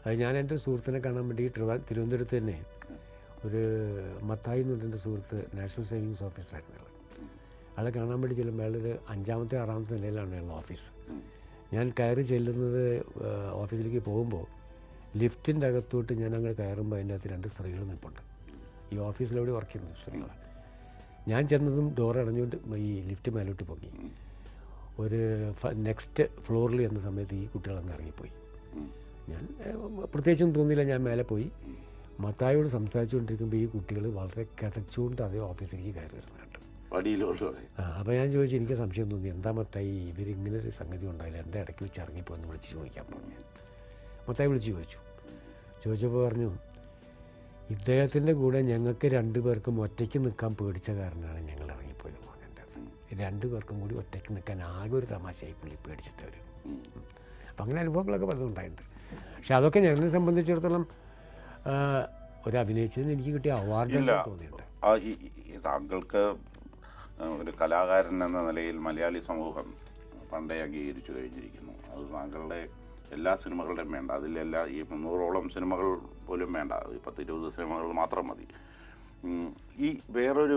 അത് ഞാൻ എൻ്റെ ഒരു സുഹൃത്തിനെ കാണാൻ വേണ്ടി തിരുവ തിരുവനന്തപുരത്ത് തന്നെ ഒരു മത്തായി എന്ന് പറഞ്ഞ എൻ്റെ സുഹൃത്ത് നാഷണൽ സേവിങ്സ് ഓഫീസറായിരുന്നു അയാൾ അയാളെ കാണാൻ വേണ്ടി ചെല്ലുമ്പോൾ അയാളൊരു അഞ്ചാമത്തെ ആറാമത്തെ നിലയിലാണ് അയാളുടെ ഓഫീസ് ഞാൻ കയറി ചെല്ലുന്നത് ആ, ഓഫീസിലേക്ക് പോകുമ്പോൾ ലിഫ്റ്റിൻ്റെ അകത്തോട്ട് ഞാൻ അങ്ങോട്ട് കയറുമ്പോൾ അതിൻ്റെ അകത്ത് രണ്ട് സ്ത്രീകൾ നിൽപ്പുണ്ട് ഈ ഓഫീസിലെവിടെ വർക്ക് ചെയ്യുന്ന സ്ത്രീകൾ ഞാൻ ചെന്നതും ഡോർ അടഞ്ഞുകൊണ്ട് ഈ ലിഫ്റ്റ് മേലോട്ട് പൊങ്ങി ഒരു നെക്സ്റ്റ് ഫ്ലോറിൽ എന്ന സമയത്ത് ഈ കുട്ടികളങ്ങ് ഇറങ്ങിപ്പോയി ഞാൻ ഏഹ്, പ്രത്യേകിച്ചൊന്നും തോന്നിയില്ല ഞാൻ മേലെ പോയി മത്തായോട് സംസാരിച്ചുകൊണ്ടിരിക്കുമ്പോൾ ഈ കുട്ടികൾ വളരെ കിതച്ചുകൊണ്ട് അതേ ഓഫീസിലേക്ക് കയറി വരുന്നത് കേട്ടോ വടിയിലോട്ട് ആ അപ്പോൾ ഞാൻ ചോദിച്ചു എനിക്ക് സംശയം തോന്നി എന്താ മത്തായി ഇവരിങ്ങനെ ഒരു സംഗതി ഉണ്ടായില്ല എന്താ ഇടയ്ക്ക് വെച്ച് ഇറങ്ങിപ്പോയെന്ന് വിളിച്ച് ചോദിക്കാൻ പറഞ്ഞു മത്തായി വിളിച്ച് ചോദിച്ചു ചോദിച്ചപ്പോൾ പറഞ്ഞു ഇദ്ദേഹത്തിൻ്റെ കൂടെ ഞങ്ങൾക്ക് രണ്ടു പേർക്കും ഒറ്റയ്ക്ക് നിൽക്കാൻ പേടിച്ച കാരണമാണ് ഞങ്ങൾ ഇറങ്ങിപ്പോയത് മോനെ എൻ്റെ അടുത്ത് രണ്ടു പേർക്കും കൂടി ഒറ്റയ്ക്ക് നിൽക്കാൻ ആകെ ഒരു തമാശയായി പുള്ളി പേടിച്ചിട്ട് അവർ അപ്പം അങ്ങനെ അനുഭവങ്ങളൊക്കെ പലതും ഉണ്ടായിട്ടുണ്ട് പക്ഷെ അതൊക്കെ ഞങ്ങളെ സംബന്ധിച്ചിടത്തോളം ആ, ഒരു അഭിനയിച്ചതിന് എനിക്ക് കിട്ടിയ അവാർഡ് ഇല്ല തോന്നിയിട്ടുണ്ട് ആ, ഈ- ഈ താങ്കൾക്ക് ഒരു കലാകാരൻ എന്ന നിലയിൽ മലയാളി സമൂഹം പണ്ടേ അംഗീകരിച്ചു കഴിഞ്ഞിരിക്കുന്നു അത് താങ്കളുടെ എല്ലാ സിനിമകളുടെയും വേണ്ട അതിലെല്ലാ ഈ മുന്നൂറോളം സിനിമകൾ പോലും വേണ്ട ഈ പത്ത് ഇരുപത് സിനിമകൾ മാത്രം മതി ഉം, ഈ വേറൊരു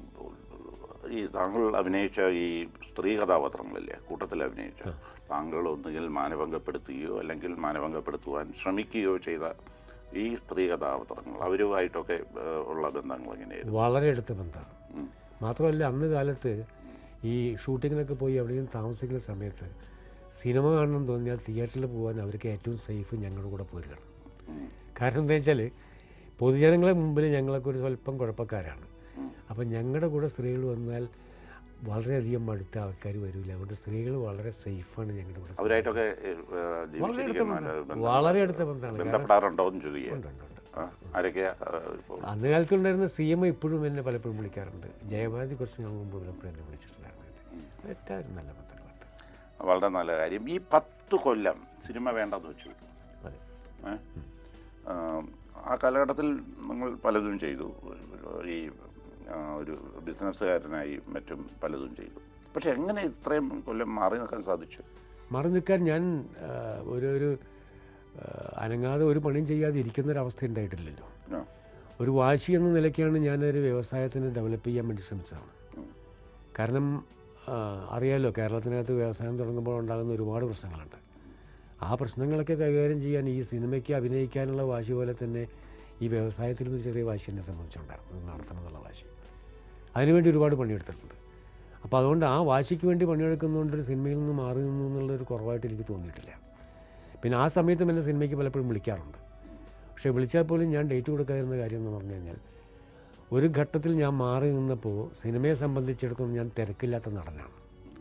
ഈ താങ്കൾ അഭിനയിച്ച ഈ സ്ത്രീ കഥാപാത്രങ്ങളില്ലേ കൂട്ടത്തിൽ അഭിനയിച്ച താങ്കൾ ഒന്നുകിൽ മാനഭംഗപ്പെടുത്തുകയോ അല്ലെങ്കിൽ മാനഭംഗപ്പെടുത്തുവാൻ ശ്രമിക്കുകയോ ചെയ്ത ഈ സ്ത്രീ കഥാപാത്രങ്ങൾ അവരുമായിട്ടൊക്കെ ഏഹ്, ഉള്ള ബന്ധങ്ങൾ എങ്ങനെയായിരുന്നു വളരെ അടുത്ത ബന്ധമാണ് ഉം. മാത്രമല്ല അന്ന് കാലത്ത് ഈ ഷൂട്ടിങ്ങിനൊക്കെ പോയി എവിടെയും താമസിക്കുന്ന സമയത്ത് സിനിമ കാണണം തോന്നിയാൽ തിയേറ്ററിൽ പോകാൻ അവർക്ക് ഏറ്റവും സേഫ് ഞങ്ങളുടെ കൂടെ പോരുകയാണ് ഉം. കാരണം എന്താ വെച്ചാൽ പൊതുജനങ്ങളെ മുമ്പിൽ ഞങ്ങളൊക്കെ ഒരു സ്വല്പം കുഴപ്പക്കാരാണ് അപ്പം ഞങ്ങളുടെ കൂടെ സ്ത്രീകൾ വന്നാൽ വളരെയധികം മടുത്ത ആൾക്കാർ വരില്ല അതുകൊണ്ട് സ്ത്രീകൾ വളരെ സേഫാണ് ഞങ്ങളുടെ കൂടെ അവരായിട്ടൊക്കെ ഏഹ്, വളരെ അടുത്ത ജീവിച്ചിരിക്കുന്ന ബന്ധം ബന്ധം- വളരെ അടുത്ത ബന്ധമാണ് കാരണം ബന്ധപ്പെടാറുണ്ടോ എന്ന് ചോദിക്കുക ഉണ്ട്, ഉണ്ട്, ഉണ്ട്. ആരൊക്കെയാ ഏഹ്, ഇപ്പോൾ അന്ന് കാലത്തുണ്ടായിരുന്ന സി എം ഇപ്പോഴും എന്നെ പലപ്പോഴും വിളിക്കാറുണ്ട് ജയഭാരതി കുറച്ച് നാൾ മുമ്പ് പലപ്പോഴും എന്നെ വിളിച്ചിട്ടുണ്ടായിരുന്നു ഏറ്റവും നല്ല ബന്ധങ്ങളുണ്ട് വളരെ നല്ല കാര്യം ഈ പത്ത് കൊല്ലം സിനിമ വേണ്ടെന്ന് വെച്ചു അതെ ഏ? ആ, ആ കാലഘട്ടത്തിൽ നിങ്ങൾ പലതും ചെയ്തു ഈ ആ, ഒരു ബിസിനസ്സുകാരനായി മറ്റും പലതും ചെയ്തു പക്ഷെ എങ്ങനെ ഇത്രയും കൊല്ലം മാറി നിൽക്കാൻ സാധിച്ചു മാറി നിൽക്കാൻ ഞാൻ ആ, ഒരു ഒരു ആ, അനങ്ങാതെ ഒരു പണിയും ചെയ്യാതെ ഇരിക്കുന്നൊരവസ്ഥ ഉണ്ടായിട്ടില്ലല്ലോ ആ. ഒരു വാശി എന്ന നിലയ്ക്കാണ് ഞാനൊരു വ്യവസായത്തിന് ഡെവലപ്പ് ചെയ്യാൻ വേണ്ടി ശ്രമിച്ചതാണ് കാരണം ആ, അറിയാലോ കേരളത്തിനകത്ത് വ്യവസായം തുടങ്ങുമ്പോൾ ഉണ്ടാകുന്ന ഒരുപാട് പ്രശ്നങ്ങളുണ്ട് ആ പ്രശ്നങ്ങളൊക്കെ കൈകാര്യം ചെയ്യാൻ ഈ സിനിമയ്ക്ക് അഭിനയിക്കാനുള്ള വാശി പോലെ തന്നെ ഈ വ്യവസായത്തിലും ഒരു ചെറിയ വാശി എന്നെ സംബന്ധിച്ചുണ്ടായിരുന്നു ഇത് നടത്തണം എന്നുള്ള വാശി അതിനുവേണ്ടി ഒരുപാട് പണിയെടുത്തിട്ടുണ്ട് അപ്പോൾ അതുകൊണ്ട് ആ വാശിക്ക് വേണ്ടി പണിയെടുക്കുന്നതുകൊണ്ട് ഒരു സിനിമയിൽ നിന്ന് മാറി നിന്നു എന്നുള്ളൊരു കുറവായിട്ട് എനിക്ക് തോന്നിയിട്ടില്ല പിന്നെ ആ സമയത്തും എന്നെ സിനിമയ്ക്ക് പലപ്പോഴും വിളിക്കാറുണ്ട് പക്ഷേ വിളിച്ചാൽ പോലും ഞാൻ ഡേറ്റ് കൊടുക്കാതിരുന്ന കാര്യം എന്ന് പറഞ്ഞു കഴിഞ്ഞാൽ ഒരു ഘട്ടത്തിൽ ഞാൻ മാറി നിന്നപ്പോൾ സിനിമയെ സംബന്ധിച്ചിടത്തോളം ഞാൻ തിരക്കില്ലാത്ത നടനാണ്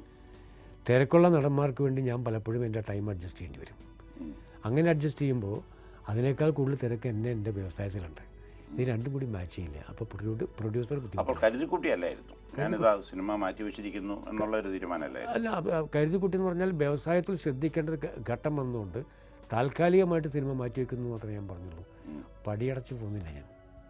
തിരക്കുള്ള നടന്മാർക്ക് വേണ്ടി ഞാൻ പലപ്പോഴും എൻ്റെ ടൈം അഡ്ജസ്റ്റ് ചെയ്യേണ്ടി വരും അങ്ങനെ അഡ്ജസ്റ്റ് ചെയ്യുമ്പോൾ അതിനേക്കാൾ കൂടുതൽ തിരക്ക് എന്നെ എൻ്റെ വ്യവസായത്തിലുണ്ട് ഇത് രണ്ടും കൂടി മാച്ച് ചെയ്യില്ല അപ്പോൾ പ്രൊഡ്യൂ പ്രൊഡ്യൂസർ അപ്പോൾ ബുദ്ധിമുട്ട് കരുതിക്കുട്ടിയല്ലായിരുന്നു ഞാനിതാ സിനിമ മാറ്റി വെച്ചിരിക്കുന്നു എന്നുള്ള ഒരു തീരുമാനമല്ലായിരുന്നു അല്ല അത് കരുതിക്കുട്ടി എന്ന് പറഞ്ഞാൽ വ്യവസായത്തിൽ ശ്രദ്ധിക്കേണ്ട ഒരു ഘ- ഘട്ടം വന്നുകൊണ്ട് താൽക്കാലികമായിട്ട് സിനിമ മാറ്റി വെക്കുന്നു എന്ന് മാത്രമേ ഞാൻ പറഞ്ഞുള്ളൂ പടിയടച്ച് പോകുന്നില്ല ഞാൻ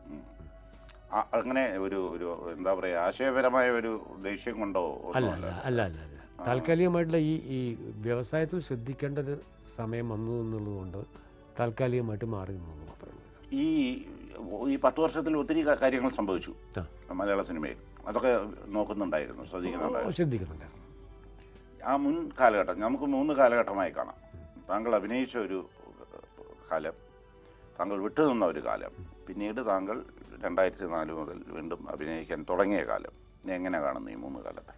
ആ, അങ്ങനെ ഒരു ഒരു എന്താ പറയുക ആശയപരമായ ഒരു ദേഷ്യം കൊണ്ടോ അല്ല ഒന്നുമല്ല അല്ല അല്ല അല്ല അല്ല താൽക്കാലികമായിട്ടുള്ള ഈ ഈ വ്യവസായത്തിൽ ശ്രദ്ധിക്കേണ്ട ഒരു സമയം വന്നു എന്നുള്ളതുകൊണ്ട് താൽക്കാലികമായിട്ട് മാറി നിന്നു എന്ന് മാത്രമേ ഉള്ളൂ ഈ ഈ പത്ത് വർഷത്തിൽ ഒത്തിരി ക- കാര്യങ്ങൾ സംഭവിച്ചു ആ മലയാള സിനിമയിൽ അതൊക്കെ നോക്കുന്നുണ്ടായിരുന്നു ശ്രദ്ധിക്കുന്നുണ്ടായിരുന്നു ശ്രദ്ധിക്കുന്നുണ്ട് ആ മുൻ കാലഘട്ടം നമുക്ക് മൂന്ന് കാലഘട്ടമായി കാണാം താങ്കൾ അഭിനയിച്ച ഒരു കാലം താങ്കൾ വിട്ടുനിന്ന ഒരു കാലം പിന്നീട് താങ്കൾ രണ്ടായിരത്തി നാല് മുതൽ വീണ്ടും അഭിനയിക്കാൻ തുടങ്ങിയ കാലം നീ എങ്ങനെ കാണുന്നു ഈ മൂന്ന് കാലത്തെ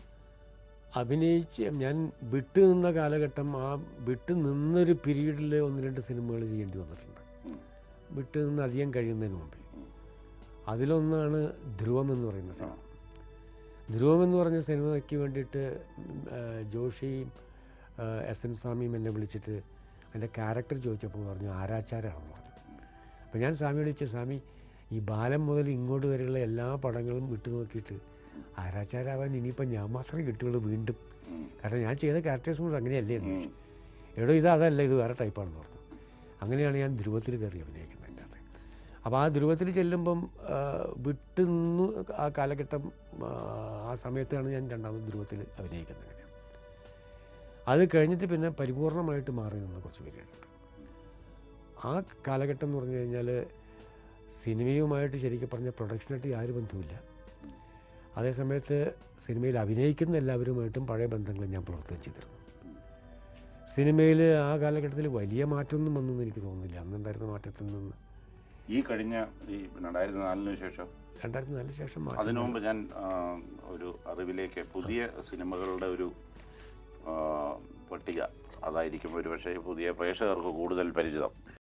അഭിനയിച്ച് ഞാൻ വിട്ടു നിന്ന കാലഘട്ടം ആ വിട്ടു നിന്നൊരു പീരീഡിൽ ഒന്ന് രണ്ട് സിനിമകൾ ചെയ്യേണ്ടി വന്നിട്ടുണ്ട് ഉം. വിട്ടു നിന്ന് അധികം കഴിയുന്നതിന് മുമ്പ് അതിലൊന്നാണ് ധ്രുവം എന്ന് പറയുന്ന സിനിമ ധ്രുവം എന്ന് പറഞ്ഞ സിനിമയ്ക്ക് വേണ്ടിയിട്ട് ഉം, ആ, ജോഷിയും ആ, എസ് എൻ സ്വാമിയും എന്നെ വിളിച്ചിട്ട് എൻ്റെ ക്യാരക്ടർ ചോദിച്ചപ്പോൾ പറഞ്ഞു ആരാച്ചാരാണെന്ന് പറഞ്ഞു അപ്പോൾ ഞാൻ സ്വാമിയോട് ചോദിച്ചു സ്വാമി ഈ ബാലം മുതൽ ഇങ്ങോട്ട് വരെയുള്ള എല്ലാ പടങ്ങളും വിട്ടു നോക്കിയിട്ട് ആരാച്ചാരാവാൻ ഇനിയിപ്പോൾ ഞാൻ മാത്രമേ കിട്ടുകയുള്ളൂ വീണ്ടും കാരണം ഞാൻ ചെയ്ത ക്യാരക്ടേഴ്സ് മുഴുവൻ അങ്ങനെയല്ലേ എന്ന് ചോദിച്ചു എടോ ഇത് അതല്ല ഇത് വേറെ ടൈപ്പാണെന്ന് പറഞ്ഞു അങ്ങനെയാണ് ഞാൻ ധ്രുവത്തിൽ കയറി അഭിനയിക്കുന്നത് എൻ്റെ അകത്ത് അപ്പോൾ ആ ധ്രുവത്തിൽ ചെല്ലുമ്പം ആ, വിട്ടു നിന്നു ആ കാലഘട്ടം ആ, ആ സമയത്താണ് ഞാൻ രണ്ടാമത് ധ്രുവത്തിൽ അഭിനയിക്കുന്നത് അങ്ങനെ അത് കഴിഞ്ഞിട്ട് പിന്നെ പരിപൂർണമായിട്ട് മാറി നിന്ന കുറച്ച് പേരുണ്ട് ആ കാലഘട്ടം എന്ന് പറഞ്ഞു കഴിഞ്ഞാൽ സിനിമയുമായിട്ട് ശരിക്കും പറഞ്ഞ പ്രൊഡക്ഷനായിട്ട് യാതൊരു ബന്ധവുമില്ല അതേസമയത്ത് സിനിമയിൽ അഭിനയിക്കുന്ന എല്ലാവരുമായിട്ടും പഴയ ബന്ധങ്ങൾ ഞാൻ പ്രവർത്തനം ചെയ്തിരുന്നു സിനിമയിൽ ആ കാലഘട്ടത്തിൽ വലിയ മാറ്റമൊന്നും വന്നെന്ന് എനിക്ക് തോന്നുന്നില്ല അന്നുണ്ടായിരുന്ന മാറ്റത്തിൽ നിന്ന് ഈ കഴിഞ്ഞ ഈ രണ്ടായിരത്തി നാലിന് ശേഷം രണ്ടായിരത്തി നാലിന് ശേഷം മാറ്റം അതിനു മുമ്പ് ഞാൻ ആ, ഒരു അറിവിലേക്ക് പുതിയ സിനിമകളുടെ ഒരു ആ, പട്ടിക അതായിരിക്കും ഒരുപക്ഷെ പുതിയ പ്രേക്ഷകർക്ക് കൂടുതൽ പരിചിതം